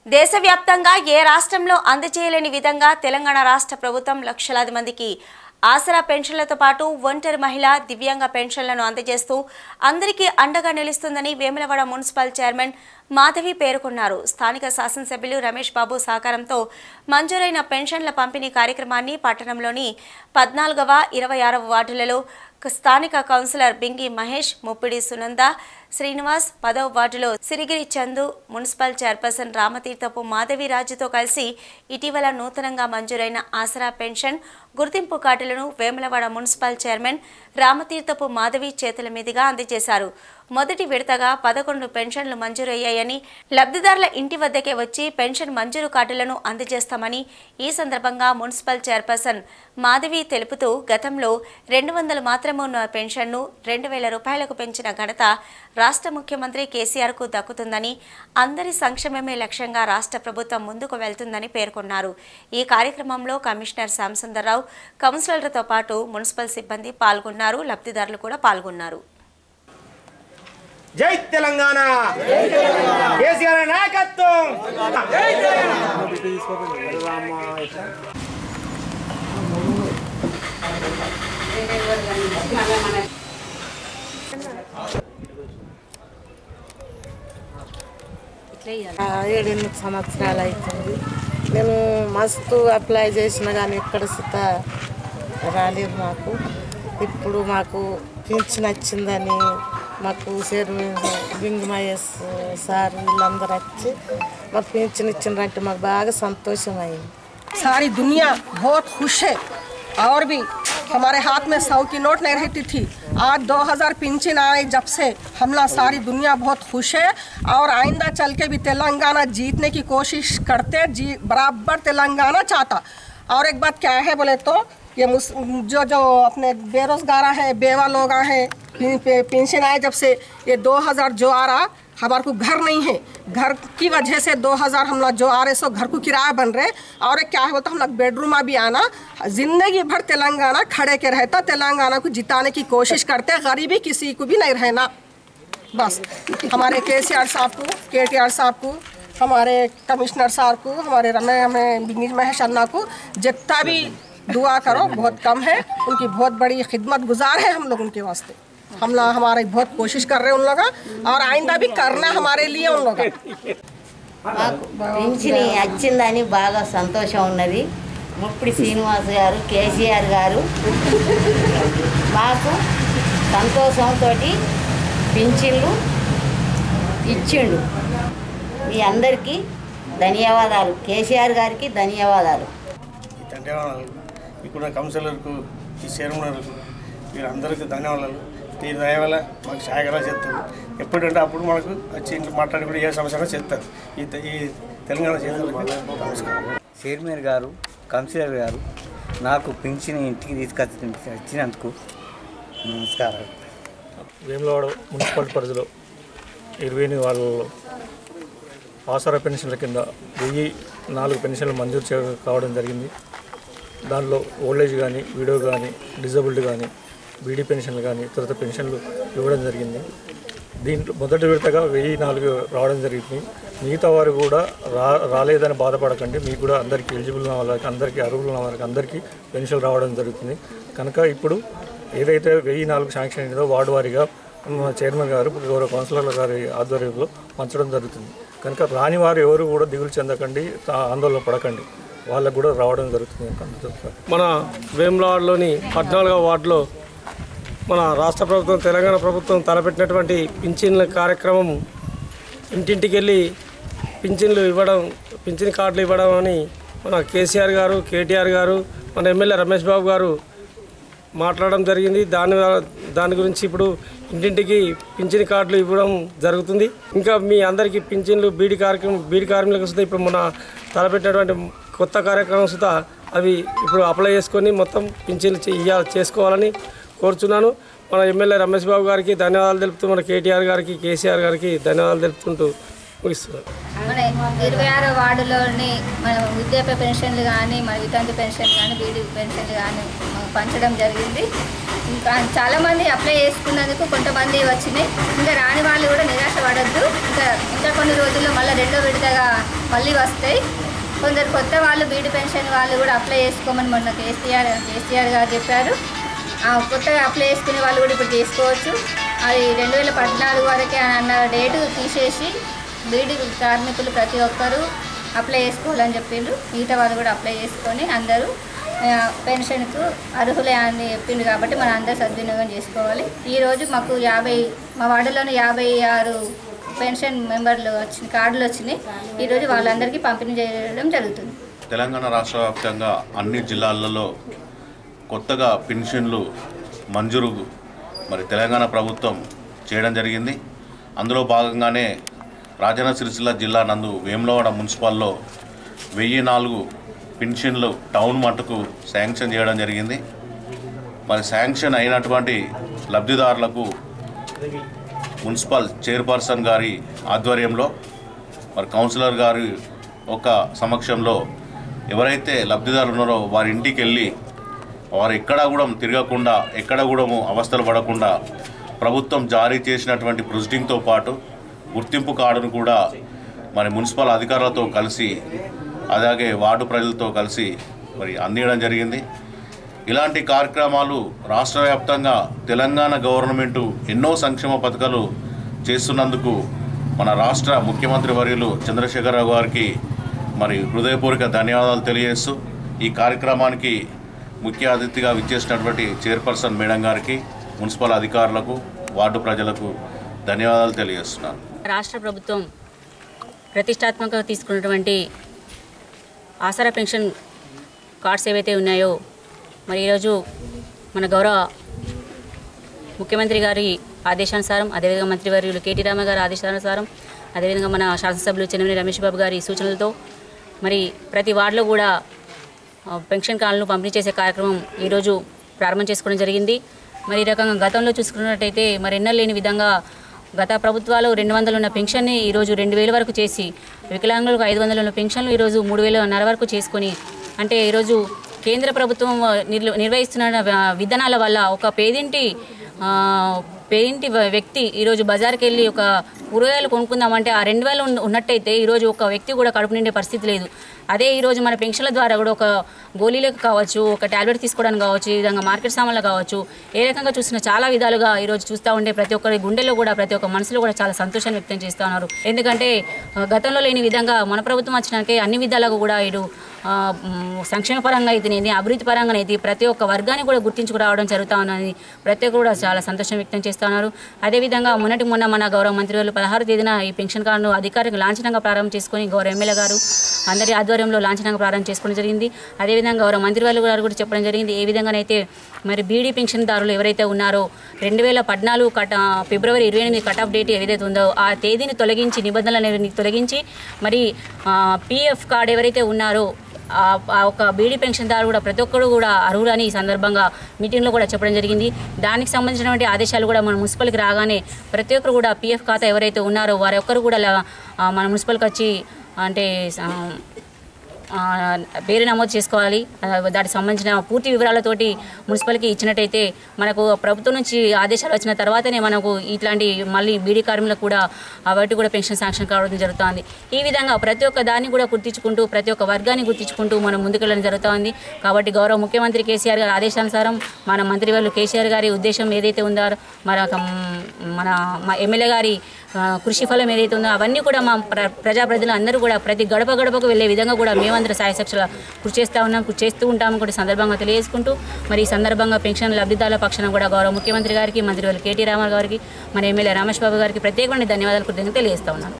దేశవ్యాప్తంగా ఏ రాష్ట్రంలో అందజేయలేని విధంగా తెలంగాణ రాష్ట్ర ప్రభుత్వం లక్షలాది మందికి ఆసరా పెన్షన్లతో పాటు ఒంటరి మహిళ దివ్యాంగ పెన్షన్లను అందజేస్తూ అందరికీ అండగా నిలుస్తుందని వేములవాడ మున్సిపల్ చైర్మన్ మాధవి పేర్కొన్నారు స్థానిక శాసనసభ్యులు రమేష్ బాబు సహకారంతో మంజూరైన పెన్షన్ల పంపిణీ కార్యక్రమాన్ని పట్టణంలోని పద్నాలుగవ ఇరవై ఆరవ వార్డులలో స్థానిక కౌన్సిలర్ బింగి మహేష్ ముప్పిడి సునంద శ్రీనివాస్ పదవ వార్డులో సిరిగిరి చందు మున్సిపల్ చైర్పర్సన్ రామతీర్థపు మాధవి రాజుతో కలిసి ఇటీవల నూతనంగా మంజూరైన ఆసరా పెన్షన్ గుర్తింపు కార్డులను వేములవాడ మున్సిపల్ చైర్మన్ రామతీర్థపు మాధవి చేతుల మీదుగా అందజేశారు మొదటి విడతగా పదకొండు పెన్షన్లు మంజూరయ్యాయని లబ్ధిదారుల ఇంటి వద్దకే వచ్చి పెన్షన్ మంజూరు కార్డులను అందజేస్తామని ఈ సందర్భంగా మున్సిపల్ చైర్పర్సన్ మాధవి తెలుపుతూ గతంలో రెండు వందలు మాత్రమే ఉన్న పెన్షన్ను రెండు వేల రూపాయలకు పెంచిన ఘనత రాష్ట్ర ముఖ్యమంత్రి కేసీఆర్కు దక్కుతుందని అందరి సంక్షేమమే లక్ష్యంగా రాష్ట్ర ప్రభుత్వం ముందుకు వెళ్తుందని పేర్కొన్నారు ఈ కార్యక్రమంలో కమిషనర్ శ్యాంసుందర్రావు కౌన్సిలర్లతో పాటు మున్సిపల్ సిబ్బంది పాల్గొన్నారు లబ్ధిదారులు కూడా పాల్గొన్నారు జై తెలంగాణ కేసీఆర్ నాయకత్వం ఆ, ఏడెనిమిది సంవత్సరాలు అవుతుంది నేను మస్తు అప్లై చేసిన కానీ ఎక్కడ సుత రాలేదు మాకు ఇప్పుడు మాకు పింఛన్ వచ్చిందని మాకు చైర్మన్ బింగ్ మహేష్ సార్ వీళ్ళందరూ వచ్చి మాకు పింఛన్ ఇచ్చిండ్రంటే మాకు బాగా సంతోషం అయింది सारी दुनिया बहुत खुश है और भी हमारे हाथ में सौ की नोट नहीं रहती थी आज 2000 पिंचन आए जब से हमला सारी दुनिया बहुत खुश है और आइंदा चल के भी तेलंगाना जीतने की कोशिश करते जी बराबर तेलंगाना चाहता और एक बात क्या है बोले तो ये मुस- जो जो अपने बेरोजगार हैं बेवा लोग हैं पिं- पे- पेंशन आए जब से ये 2000 जो आ रहा हमारे को घर नहीं है घर की वजह से 2000 हम लोग जो आ रहे सो घर को किराया बन रहे और एक क्या होता हम लोग बेडरूम में भी आना जिंदगी भर तेलंगाना खड़े के रहता तेलंगाना को जिताने की कोशिश करते गरीबी किसी को भी नहीं रहना बस हमारे के सी आर साहब को के टी आर साहब को हमारे कमिश्नर साहब को हमारे रमे हमें बिंगिज महेश अन्ना को जितना भी दुआ करो बहुत कम है उनकी बहुत बड़ी खिदमत गुजार है हम लोग उनके वास्ते हम लोग हमारी बहुत कोशिश कर रहे हैं उन लोग और आइंदा भी करना हमारे लिए उन लोग మాకు పింఛని వచ్చిందని బాగా సంతోషం ఉన్నది ముప్పిడి శ్రీనివాస్ గారు కేసీఆర్ గారు మాకు సంతోషంతో పింఛన్లు ఇచ్చిండు మీ అందరికీ ధన్యవాదాలు కేసీఆర్ గారికి ధన్యవాదాలు ఈ ధన్యవాదాలు ఇక్కడ కౌన్సిలర్కు ఈ చైర్మన్కు వీరందరికీ ధన్యవాదాలు దీని దయ వల్ల మాకు సహాయకరంగా చేస్తారు ఎప్పుడంటే అప్పుడు మనకు వచ్చి ఇంట్లో మాట్లాడి కూడా ఏ సమస్య అయినా చెప్తారు ఈ తె- ఈ తెలంగాణ చేతులకు నమస్కారం చైర్మన్ గారు కౌన్సిలర్ గారు నాకు పింఛన్ ఇంటికి తీసుకొచ్చి వచ్చినందుకు నమస్కారం వేములవాడ మున్సిపల్ పరిధిలో ఇరవై ఎనిమిది వాళ్ళలో ఆసరా పెన్షన్ల కింద వెయ్యి నాలుగు పెన్షన్లు మంజూరు చే కావడం జరిగింది దానిలో ఓల్డేజ్ కానీ విడో కానీ డిజబుల్డ్ కానీ బీడీ పెన్షన్లు కానీ ఇతరత పెన్షన్లు ఇవ్వడం జరిగింది దీంట్లో మొదటి విడతగా వెయ్యి నాలుగు రావడం జరిగింది మిగతా వారు కూడా రా రాలేదని బాధపడకండి మీకు కూడా అందరికీ ఎలిజిబుల్ ఉన్న వాళ్ళకి అందరికీ అర్హులు ఉన్న వాళ్ళకి అందరికీ పెన్షన్ రావడం జరుగుతుంది కనుక ఇప్పుడు ఏదైతే వెయ్యి నాలుగు శాంక్షన్ అయిందో వార్డు వారీగా మన చైర్మన్ గారు గౌరవ కౌన్సిలర్ల గారి ఆధ్వర్యంలో పంచడం జరుగుతుంది కనుక రాని వారు ఎవరు కూడా దిగులు చెందకండి తా- ఆందోళన పడకండి వాళ్ళకు కూడా రావడం జరుగుతుంది కనుక మన వేములవాడలోని పద్నాలుగవ వార్డులో మన రాష్ట్ర ప్రభుత్వం తెలంగాణ ప్రభుత్వం తలపెట్టినటువంటి పింఛన్ల కార్యక్రమం ఇంటింటికి వెళ్ళి పింఛన్లు ఇవ్వడం పింఛన్ కార్డులు ఇవ్వడం అని మన కేసీఆర్ గారు కేటీఆర్ గారు మన ఎమ్మెల్యే రమేష్ బాబు గారు మాట్లాడడం జరిగింది దాని వల్ల- దాని గురించి ఇప్పుడు ఇంటింటికి పింఛన్ కార్డులు ఇవ్వడం జరుగుతుంది ఇంకా మీ అందరికీ పింఛన్లు బీడీ కార్యక్రమం బీడీ కార్మికులకు సుతా ఇప్పుడు మన తలపెట్టినటువంటి కొత్త కార్యక్రమం సుతా అవి ఇప్పుడు అప్లై చేసుకొని మొత్తం పింఛన్లు చే- ఇయ్య చేసుకోవాలని కోరుచున్నాను మన ఎమ్మెల్యే రమేష్ బాబు గారికి ధన్యవాదాలు తెలుపుతూ మన కేటీఆర్ గారికి కేసీఆర్ గారికి ధన్యవాదాలు తెలుపుతుంటూ ముగిస్తున్నారు మన ఇరవై ఆరో వార్డులోని మన వృద్ధాప్య పెన్షన్లు కానీ మన వితంతు పెన్షన్ కానీ బీడీ పెన్షన్లు కానీ పంచడం జరిగింది ఇంకా చాలామంది అప్లై చేసుకున్నందుకు కొంతమంది వచ్చినాయి ఇంకా రాని వాళ్ళు కూడా నిరాశ పడద్దు ఇంకా ఇంకా కొన్ని రోజుల్లో మళ్ళీ రెండో విడతగా మళ్ళీ వస్తాయి కొందరు కొత్త వాళ్ళు బీడీ పెన్షన్ వాళ్ళు కూడా అప్లై చేసుకోమని మొన్న కేసీఆర్ కేసీఆర్ గారు చెప్పారు ఆ కొత్తగా అప్లై చేసుకునే వాళ్ళు కూడా ఇప్పుడు చేసుకోవచ్చు అది రెండు వేల పద్నాలుగు వరకే అన్న డేటు తీసేసి బీడీ కార్మికులు ప్రతి ఒక్కరూ అప్లై చేసుకోవాలని చెప్పిండ్రు మిగతా వాళ్ళు కూడా అప్లై చేసుకొని అందరూ ఆ, పెన్షన్కు అర్హులే అని చెప్పిండు కాబట్టి మనం అందరూ సద్వినియోగం చేసుకోవాలి ఈరోజు మాకు యాభై మా వార్డులోని యాభై ఆరు పెన్షన్ మెంబర్లు వచ్చిన కార్డులు వచ్చినాయి ఈరోజు వాళ్ళందరికీ పంపిణీ చేయడం జరుగుతుంది తెలంగాణ రాష్ట్ర వ్యాప్తంగా అన్ని జిల్లాలలో కొత్తగా పెన్షన్లు మంజూరు మరి తెలంగాణ ప్రభుత్వం చేయడం జరిగింది అందులో భాగంగానే రాజన్న సిరిసిల్ల జిల్లా నందు వేములవాడ మున్సిపల్లో వెయ్యి నాలుగు పెన్షన్లు టౌన్ మట్టుకు శాంక్షన్ చేయడం జరిగింది మరి శాంక్షన్ అయినటువంటి లబ్ధిదారులకు మున్సిపల్ చైర్పర్సన్ గారి ఆధ్వర్యంలో మరి కౌన్సిలర్ గారి ఒక సమక్షంలో ఎవరైతే లబ్ధిదారులు ఉన్నారో వారి ఇంటికి వెళ్ళి వారు ఎక్కడా కూడా తిరగకుండా ఎక్కడ కూడా అవస్థలు పడకుండా ప్రభుత్వం జారీ చేసినటువంటి ప్రొసీడింగ్తో పాటు గుర్తింపు కార్డును కూడా మరి మున్సిపల్ అధికారులతో కలిసి అలాగే వార్డు ప్రజలతో కలిసి మరి అందించడం జరిగింది ఇలాంటి కార్యక్రమాలు రాష్ట్ర వ్యాప్తంగా తెలంగాణ గవర్నమెంటు ఎన్నో సంక్షేమ పథకాలు చేస్తున్నందుకు మన రాష్ట్ర ముఖ్యమంత్రి వర్యులు చంద్రశేఖరరావు గారికి మరి హృదయపూర్వక ధన్యవాదాలు తెలియజేస్తూ ఈ కార్యక్రమానికి ముఖ్య అతిథిగా విచ్చేసినటువంటి చైర్పర్సన్ మేడం గారికి మున్సిపల్ అధికారులకు వార్డు ప్రజలకు ధన్యవాదాలు తెలియజేస్తున్నాను రాష్ట్ర ప్రభుత్వం ప్రతిష్టాత్మకంగా తీసుకున్నటువంటి ఆసరా పెన్షన్ కార్డ్స్ ఏవైతే ఉన్నాయో మరి ఈరోజు మన గౌరవ ముఖ్యమంత్రి గారి ఆదేశానుసారం అదేవిధంగా మంత్రివర్యులు కేటీ రామ గారి ఆదేశానుసారం అదేవిధంగా మన శాసనసభ్యులు చెన్నమనేని రమేష్ బాబు గారి సూచనలతో మరి ప్రతి వార్డులో కూడా ఆ, పెన్షన్ కార్డులను పంపిణీ చేసే కార్యక్రమం ఈరోజు ప్రారంభం చేసుకోవడం జరిగింది మరి ఈ రకంగా గతంలో చూసుకున్నట్టయితే మరి ఎన్నో లేని విధంగా గత ప్రభుత్వాలు రెండు వందలు ఉన్న పెన్షన్ని ఈరోజు రెండు వేల వరకు చేసి వికలాంగులకు ఐదు వందలు ఉన్న పెన్షన్లు ఈరోజు మూడు వేలన్నర వరకు చేసుకొని అంటే ఈరోజు కేంద్ర ప్రభుత్వం నిర్ల నిర్వహిస్తున్న ఆ, విధానాల వల్ల ఒక పేదింటి ఆ, పేదింటి వ- వ్యక్తి ఈరోజు బజార్కి వెళ్ళి ఒక కూరగాయలు కొనుక్కుందామంటే ఆ రెండు వేలు ఉన్న- ఉన్నట్టయితే ఈరోజు ఒక వ్యక్తి కూడా కడుపు నిండే పరిస్థితి లేదు అదే ఈరోజు మన పెన్షన్ల ద్వారా కూడా ఒక గోళీలకు కావచ్చు ఒక టాబ్లెట్ తీసుకోవడానికి కావచ్చు ఈ విధంగా మార్కెట్ సామాన్లు కావచ్చు ఏ రకంగా చూసినా చాలా విధాలుగా ఈరోజు చూస్తూ ఉంటే ప్రతి ఒక్కరి గుండెలో కూడా ప్రతి ఒక్క మనసులో కూడా చాలా సంతోషాన్ని వ్యక్తం చేస్తూ ఉన్నారు ఎందుకంటే ఆ, గతంలో లేని విధంగా మన ప్రభుత్వం వచ్చినాకే అన్ని విధాలుగా కూడా ఇటు ఆ, మ్, సంక్షేమ పరంగా అయితేనేది అభివృద్ధి పరంగా అయితే ప్రతి ఒక్క వర్గాన్ని కూడా గుర్తించుకు రావడం జరుగుతూ ఉన్నది ప్రతి ఒక్కరు కూడా చాలా సంతోషం వ్యక్తం చేస్తూ ఉన్నారు అదేవిధంగా మొన్నటి మొన్న మన గౌరవ మంత్రి వాళ్ళు పదహారు తేదీన ఈ పెన్షన్ కార్డును అధికారిక లాంఛనంగా ప్రారంభం చేసుకొని గౌరవ ఎమ్మెల్యే గారు అందరి ఆధ్వర్యంలో లాంఛనంగా ప్రారంభం చేసుకోవడం జరిగింది అదేవిధంగా గౌరవ మంత్రి వాళ్ళు గారు కూడా చెప్పడం జరిగింది ఏ విధంగానైతే మరి బీడీ పెన్షన్దారులు ఎవరైతే ఉన్నారో రెండు వేల పద్నాలుగు కట ఫిబ్రవరి ఇరవై ఎనిమిది కట్ ఆఫ్ డేట్ ఏదైతే ఉందో ఆ తేదీని తొలగించి నిబంధనలను తొలగించి మరి పిఎఫ్ కార్డు ఎవరైతే ఉన్నారో ఆ ఆ ఒక బీడీ పెన్షన్దారు కూడా ప్రతి ఒక్కరు కూడా అర్హులని ఈ సందర్భంగా మీటింగ్లో కూడా చెప్పడం జరిగింది దానికి సంబంధించినటువంటి ఆదేశాలు కూడా మన మున్సిపల్కి రాగానే ప్రతి ఒక్కరు కూడా పిఎఫ్ ఖాతా ఎవరైతే ఉన్నారో వారి ఒక్కరు కూడా లా- ఆ, మన మున్సిపల్కి వచ్చి అంటే ఆ, ఆ, పేరు నమోదు చేసుకోవాలి ఆ, దానికి సంబంధించిన పూర్తి వివరాలతోటి మున్సిపల్కి ఇచ్చినట్టయితే మనకు ప్రభుత్వం నుంచి ఆదేశాలు వచ్చిన తర్వాతనే మనకు ఇట్లాంటి మళ్ళీ బీడీ కార్మికులకు కూడా ఆ వాటి కూడా పెన్షన్ శాంక్షన్ కావడం జరుగుతుంది ఈ విధంగా ప్రతి ఒక్క దాన్ని కూడా గుర్తించుకుంటూ ప్రతి ఒక్క వర్గాన్ని గుర్తించుకుంటూ మనం ముందుకెళ్ళడం జరుగుతుంది కాబట్టి గౌరవ ముఖ్యమంత్రి కేసీఆర్ గారి ఆదేశానుసారం మన మంత్రివర్యులు కేసీఆర్ గారి ఉద్దేశం ఏదైతే ఉందో మన మన మా ఎమ్మెల్యే గారి ఆ, కృషి ఫలం ఏదైతే ఉందో అవన్నీ కూడా మా ప్ర ప్రజాప్రతినిధులు అందరూ కూడా ప్రతి గడప గడపకు వెళ్ళే విధంగా కూడా మేమందరం సాయశక్షల కృషి చేస్తూ ఉన్నాం కృషి చేస్తూ ఉంటాము కూడా ఈ సందర్భంగా తెలియజేసుకుంటూ మరి ఈ సందర్భంగా పెన్షన్ లబ్ధిదారుల పక్షాన కూడా గౌరవ ముఖ్యమంత్రి గారికి మంత్రి కేటీ రామారావు గారికి మన ఎమ్మెల్యే రమేష్ బాబు గారికి ప్రత్యేకమైన ధన్యవాదాలు కృతజ్ఞతలు తెలియజేస్తా ఉన్నాను